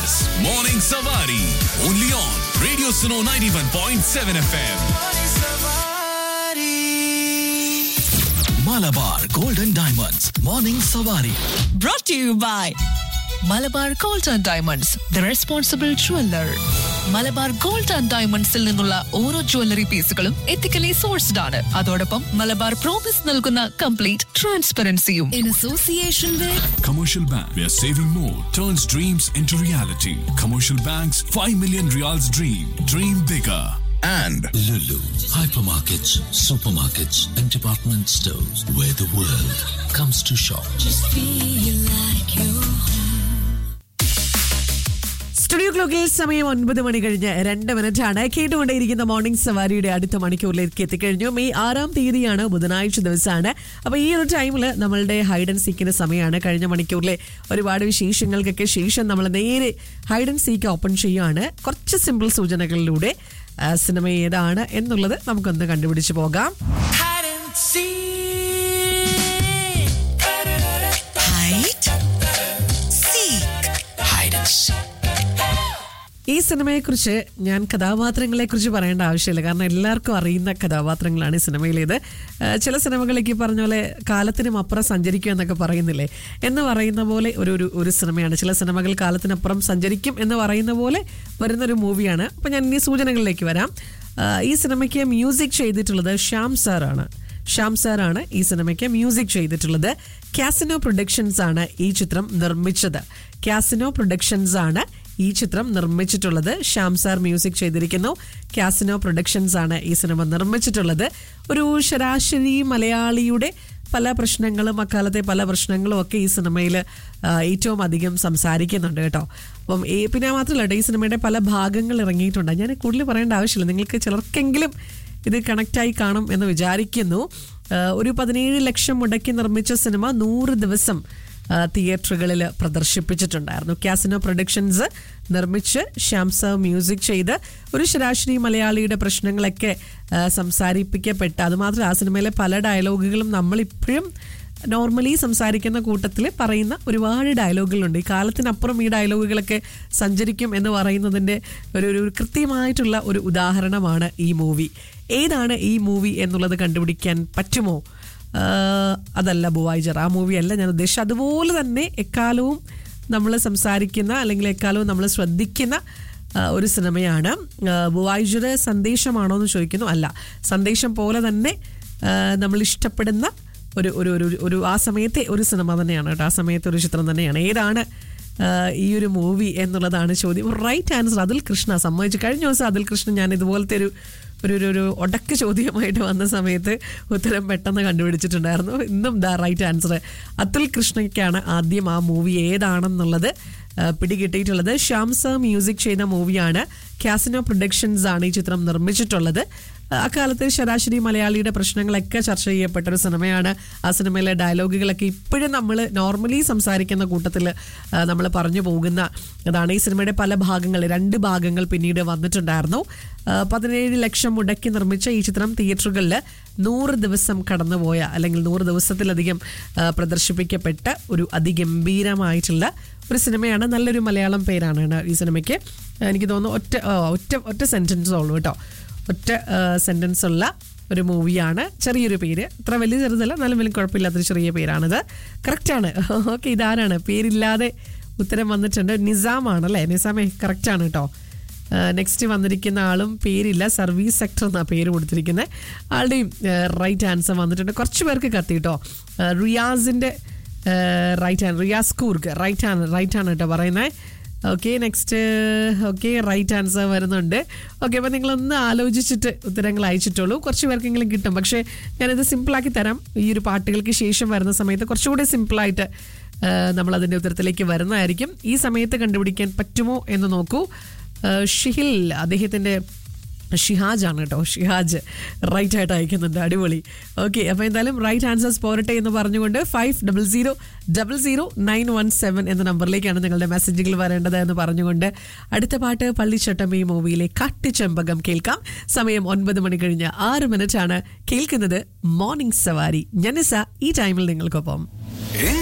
is Morning Savari. Only on Radio Suno 91.7 FM. Malabar Golden Diamonds. Morning Savari. brought to you by Malabar gold and diamonds the responsible jeweller Malabar gold and ഡയമണ്ട്സിൽ നിന്നുള്ള ഓരോ jewellery പീസുകളും ethically sourced ആണ് അതോടൊപ്പം Malabar promise നൽകുന്ന complete ട്രാൻസ്പെറൻസിയും in association with Commercial Bank, where saving more turns dreams into reality. Commercial Bank's 5 million reals dream. Dream bigger. and Lulu, hypermarkets, supermarkets, and department stores where the world comes to shop. Studio ക്ലോക്കിൽ സമയം ഒൻപത് മണി കഴിഞ്ഞ് രണ്ട് minute ആണ് കേട്ടുകൊണ്ടേയിരിക്കുന്ന morning സവാരിയുടെ അടുത്ത മണിക്കൂറിലേക്ക് എത്തിക്കഴിഞ്ഞു May ആറാം തീയതിയാണ് ബുധനാഴ്ച ദിവസമാണ് അപ്പോൾ ഈ ഒരു ടൈമിൽ നമ്മളുടെ ഹൈഡ് ആൻഡ് സീക്കിന്റെ സമയമാണ് കഴിഞ്ഞ മണിക്കൂറിലെ ഒരുപാട് വിശേഷങ്ങൾക്കൊക്കെ ശേഷം നമ്മൾ നേരെ ഹൈഡ് ആൻഡ് സീക്ക് ഓപ്പൺ ചെയ്യുകയാണ് കുറച്ച് സിമ്പിൾ സൂചനകളിലൂടെ ആ, സിനിമ ഏതാണ് എന്നുള്ളത് നമുക്കൊന്ന് കണ്ടുപിടിച്ച് പോകാം Hide and seek. ഈ സിനിമയെക്കുറിച്ച് ഞാൻ കഥാപാത്രങ്ങളെ കുറിച്ച് പറയേണ്ട ആവശ്യമില്ല കാരണം എല്ലാവർക്കും അറിയുന്ന കഥാപാത്രങ്ങളാണ് ഈ സിനിമയിലേത് ആ, ചില സിനിമകളേക്ക് ഈ പറഞ്ഞ പോലെ കാലത്തിനും അപ്പുറം സഞ്ചരിക്കും എന്നൊക്കെ പറയുന്നില്ലേ എന്ന് പറയുന്ന പോലെ ഒരു ഒരു ഒരു സിനിമയാണ് ചില സിനിമകൾ കാലത്തിനപ്പുറം സഞ്ചരിക്കും എന്ന് പറയുന്ന പോലെ വരുന്നൊരു മൂവിയാണ് അപ്പം ഞാൻ ഇനി സൂചനകളിലേക്ക് വരാം ആ, ഈ സിനിമയ്ക്ക് മ്യൂസിക് ചെയ്തിട്ടുള്ളത് ശ്യാം സാറാണ് ശ്യാം സാറാണ് ഈ സിനിമയ്ക്ക് മ്യൂസിക് ചെയ്തിട്ടുള്ളത് കാസിനോ പ്രൊഡക്ഷൻസ് ആണ് ഈ ചിത്രം നിർമ്മിച്ചത് കാസിനോ പ്രൊഡക്ഷൻസ് ആണ് ഈ ചിത്രം നിർമ്മിച്ചിട്ടുള്ളത് ശ്യാം സാർ മ്യൂസിക് ചെയ്തിരിക്കുന്നു കാസിനോ പ്രൊഡക്ഷൻസ് ആണ് ഈ സിനിമ നിർമ്മിച്ചിട്ടുള്ളത് ഒരു ശരാശരി മലയാളിയുടെ പല പ്രശ്നങ്ങളും അക്കാലത്തെ പല പ്രശ്നങ്ങളും ഒക്കെ ഈ സിനിമയിൽ ഏറ്റവും അധികം സംസാരിക്കുന്നുണ്ട് കേട്ടോ അപ്പം ഈ പിന്നെ മാത്രമല്ല കേട്ടോ ഈ സിനിമയുടെ പല ഭാഗങ്ങൾ ഇറങ്ങിയിട്ടുണ്ട് ഞാൻ കൂടുതൽ പറയേണ്ട ആവശ്യമില്ല നിങ്ങൾക്ക് ചിലർക്കെങ്കിലും ഇത് കണക്റ്റായി കാണും എന്ന് വിചാരിക്കുന്നു ആ, ഒരു പതിനേഴ് ലക്ഷം മുടക്കി നിർമ്മിച്ച സിനിമ നൂറ് ദിവസം ആ, തിയേറ്ററുകളിൽ പ്രദർശിപ്പിച്ചിട്ടുണ്ടായിരുന്നു കാസിനോ പ്രൊഡക്ഷൻസ് നിർമ്മിച്ച് ശ്യാംസ മ്യൂസിക് ചെയ്ത് ഒരു ശരാശരി മലയാളിയുടെ പ്രശ്നങ്ങളൊക്കെ ആ, സംസാരിപ്പിക്കപ്പെട്ട അതുമാത്രം ആ സിനിമയിലെ പല ഡയലോഗുകളും നമ്മളിപ്പോഴും നോർമലി സംസാരിക്കുന്ന കൂട്ടത്തിൽ പറയുന്ന ഒരുപാട് ഡയലോഗുകളുണ്ട് ഈ കാലത്തിനപ്പുറം ഈ ഡയലോഗുകളൊക്കെ സഞ്ചരിക്കും എന്ന് പറയുന്നതിൻ്റെ ഒരു ഒരു കൃത്യമായിട്ടുള്ള ഒരു ഉദാഹരണമാണ് ഈ മൂവി ഏതാണ് ഈ മൂവി എന്നുള്ളത് കണ്ടുപിടിക്കാൻ പറ്റുമോ ആഹ് അതല്ല ബുവായിജർ ആ മൂവി അല്ല ഞാൻ ഉദ്ദേശിച്ചത് അതുപോലെ തന്നെ എക്കാലവും നമ്മൾ സംസാരിക്കുന്ന അല്ലെങ്കിൽ എക്കാലവും നമ്മൾ ശ്രദ്ധിക്കുന്ന ആ, ഒരു സിനിമയാണ് ബുവായിജർ സന്ദേശമാണോ എന്ന് ചോദിക്കുന്നു അല്ല സന്ദേശം പോലെ തന്നെ ആ, നമ്മൾ ഇഷ്ടപ്പെടുന്ന ഒരു ഒരു ഒരു ഒരു ആ സമയത്തെ ഒരു സിനിമ തന്നെയാണ് കേട്ടോ ആ സമയത്തെ ഒരു ചിത്രം തന്നെയാണ് ഏതാണ് ആ, ഈ ഒരു മൂവി എന്നുള്ളതാണ് ചോദ്യം റൈറ്റ് ആൻസർ അതിൽ കൃഷ്ണ സമ്മതിച്ചു കഴിഞ്ഞ ദിവസം അതിൽ കൃഷ്ണൻ ഞാൻ ഇതുപോലത്തെ ഒരു ഒരു ഒരു ഒരു ഒടക്ക് ചോദ്യമായിട്ട് വന്ന സമയത്ത് ഉത്തരം പെട്ടെന്ന് കണ്ടുപിടിച്ചിട്ടുണ്ടായിരുന്നു ഇന്നും ദ റൈറ്റ് ആൻസർ അതുൽ കൃഷ്ണയ്ക്കാണ് ആദ്യം ആ മൂവി ഏതാണെന്നുള്ളത് ആ, പിടികിട്ടിയിട്ടുള്ളത് ശ്യാം സർ മ്യൂസിക് ചെയ്ത മൂവിയാണ് കാസിനോ പ്രൊഡക്ഷൻസ് ആണ് ഈ ചിത്രം നിർമ്മിച്ചിട്ടുള്ളത് അക്കാലത്ത് ശരാശരി മലയാളിയുടെ പ്രശ്നങ്ങളൊക്കെ ചർച്ച ചെയ്യപ്പെട്ട ഒരു സിനിമയാണ് ആ സിനിമയിലെ ഡയലോഗുകളൊക്കെ ഇപ്പോഴും നമ്മൾ നോർമലി സംസാരിക്കുന്ന കൂട്ടത്തിൽ നമ്മൾ പറഞ്ഞു പോകുന്ന അതാണ് ഈ സിനിമയുടെ പല ഭാഗങ്ങൾ രണ്ട് ഭാഗങ്ങൾ പിന്നീട് വന്നിട്ടുണ്ടായിരുന്നു ആ, പതിനേഴ് ലക്ഷം മുടക്കി നിർമ്മിച്ച ഈ ചിത്രം തിയേറ്ററുകളിൽ നൂറ് ദിവസം കടന്നുപോയ അല്ലെങ്കിൽ നൂറ് ദിവസത്തിലധികം ആ, പ്രദർശിപ്പിക്കപ്പെട്ട ഒരു അതിഗംഭീരമായിട്ടുള്ള ഒരു സിനിമയാണ് നല്ലൊരു മലയാളം പേരാണ് കേട്ടോ ഈ സിനിമയ്ക്ക് എനിക്ക് തോന്നുന്നു ഒറ്റ ആ, ഒറ്റ ഒറ്റ സെൻറ്റൻസേ ഉള്ളൂ കേട്ടോ ഒറ്റ സെൻറ്റൻസ് ഉള്ള ഒരു മൂവിയാണ് ചെറിയൊരു പേര് അത്ര വലിയ ചെറുതല്ല എന്നാലും വലിയ കുഴപ്പമില്ലാത്തൊരു ചെറിയ പേരാണിത് കറക്റ്റാണ് ഓക്കെ ഇതാരാണ് പേരില്ലാതെ ഉത്തരം വന്നിട്ടുണ്ട് നിസാമാണ് അല്ലേ നിസാമേ കറക്റ്റാണ് കേട്ടോ നെക്സ്റ്റ് വന്നിരിക്കുന്ന ആളും പേരില്ല സർവീസ് സെക്ടർ എന്നാണ് പേര് കൊടുത്തിരിക്കുന്നത് ആളുടെയും റൈറ്റ് ആൻസർ വന്നിട്ടുണ്ട് കുറച്ച് പേർക്ക് കത്തി കേട്ടോ റിയാസിൻ്റെ റൈറ്റ് ആണ് റിയാസ് കൂർഗ് റൈറ്റ് ആണ് റൈറ്റ് ആണ് കേട്ടോ പറയുന്നത് okay next okay right answer വരുന്നുണ്ട് ഓക്കെ അപ്പോൾ നിങ്ങളൊന്ന് ആലോചിച്ചിട്ട് ഉത്തരങ്ങൾ അയച്ചിട്ടുള്ളൂ കുറച്ച് പേർക്കെങ്കിലും കിട്ടും പക്ഷേ ഞാനിത് സിമ്പിളാക്കി തരാം ഈ ഒരു പാട്ടുകൾക്ക് ശേഷം വരുന്ന സമയത്ത് കുറച്ചുകൂടി സിമ്പിളായിട്ട് നമ്മൾ അതിൻ്റെ ഉത്തരത്തിലേക്ക് വരുന്നതായിരിക്കും ഈ സമയത്ത് കണ്ടുപിടിക്കാൻ പറ്റുമോ എന്ന് നോക്കൂ ആ, ഷിഹിൽ അദ്ദേഹത്തിൻ്റെ ഷിഹാജ് ആണ് കേട്ടോ ഷിഹാജ് റൈറ്റ് ആയിട്ട് അയക്കുന്നുണ്ട് അടിപൊളി ഓക്കെ അപ്പോൾ എന്തായാലും റൈറ്റ് ആൻസേഴ്സ് പോരട്ടെ എന്ന് പറഞ്ഞുകൊണ്ട് five double zero double zero nine one seven എന്ന നമ്പറിലേക്കാണ് നിങ്ങളുടെ മെസ്സേജുകൾ വരേണ്ടത് എന്ന് പറഞ്ഞുകൊണ്ട് അടുത്ത പാട്ട് പള്ളിച്ചട്ടമ്മി മൂവിയിലെ കാട്ടുചെമ്പകം കേൾക്കാം സമയം ഒൻപത് മണി കഴിഞ്ഞ് ആറ് മിനിറ്റ് ആണ് കേൾക്കുന്നത് മോർണിംഗ് സവാരി ജനസ ഈ ടൈമിൽ നിങ്ങൾക്കൊപ്പം